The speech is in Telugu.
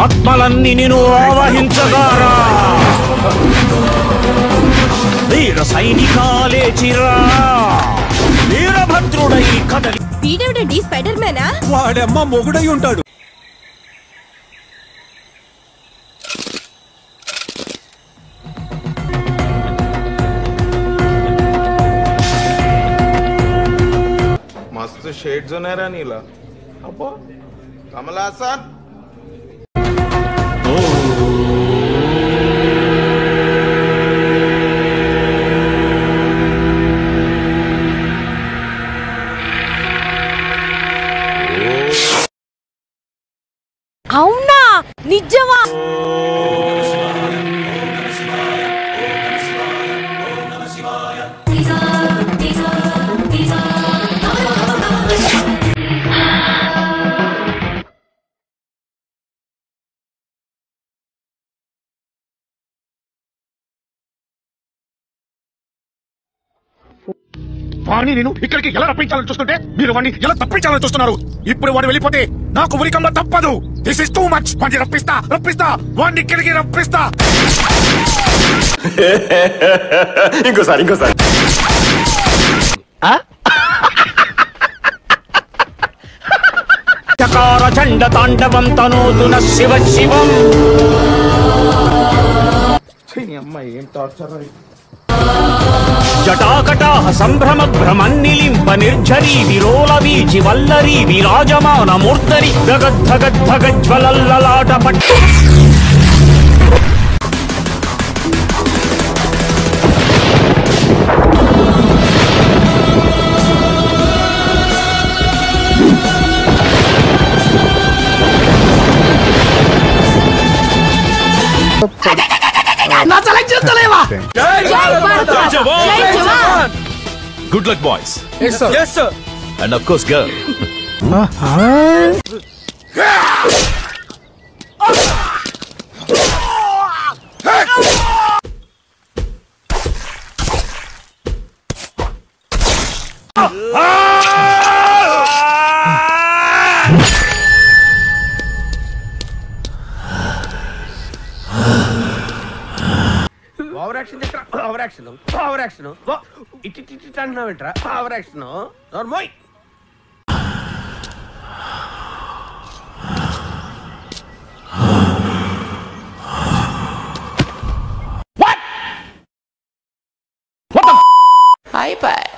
ఆత్మలన్నీ నిన్ను ఆవహించగారా వీర సైనికాలేచిరా వీరభద్రుడై కదలి వీడేవిడండి స్పైడర్ మ్యానా వాడమ్మ మొగుడై ఉంటాడు मस्त शेड जो नाही राणीला अप्पा कमला असा అవునా నిజమా వాణ్ణి నేను ఇక్కడికి ఎలా రప్పించాలని చూస్తుంటే మీరు వాడిని ఎలా తప్పించాలని చూస్తున్నారు ఇప్పుడు వాడు వెళ్ళిపోతే నాకు ఉరికంలో తప్పదు దిస్ ఇస్ టూ మచ్ వాడిని రప్పిస్తా రప్పిస్తా వాడిని ఇక్కడికి రప్పిస్తా ఇంకోసారి ఇంకోసారి చకార చండ తాండవం తనోతున శివ శివం అమ్మాయి ఏం టార్చర్ జటాకటాహ సంభ్రమ భ్రమన్నిలింప నిర్ఝరీ విరోల వీచి వల్లరీ విరాజమాన మూర్తరి గగద్ధగద్ధగజ్వలల్లలాట పట్టు good luck boys and of course girl over action దగ్గర ఓవర్ యాక్షన్ ఓవర్ యాక్షన్ ఇటు ఇటు ఇటు అంటున్నావేంట్రా ఓవర్ యాక్షన్ నోర్మోయ్ అయిపోయి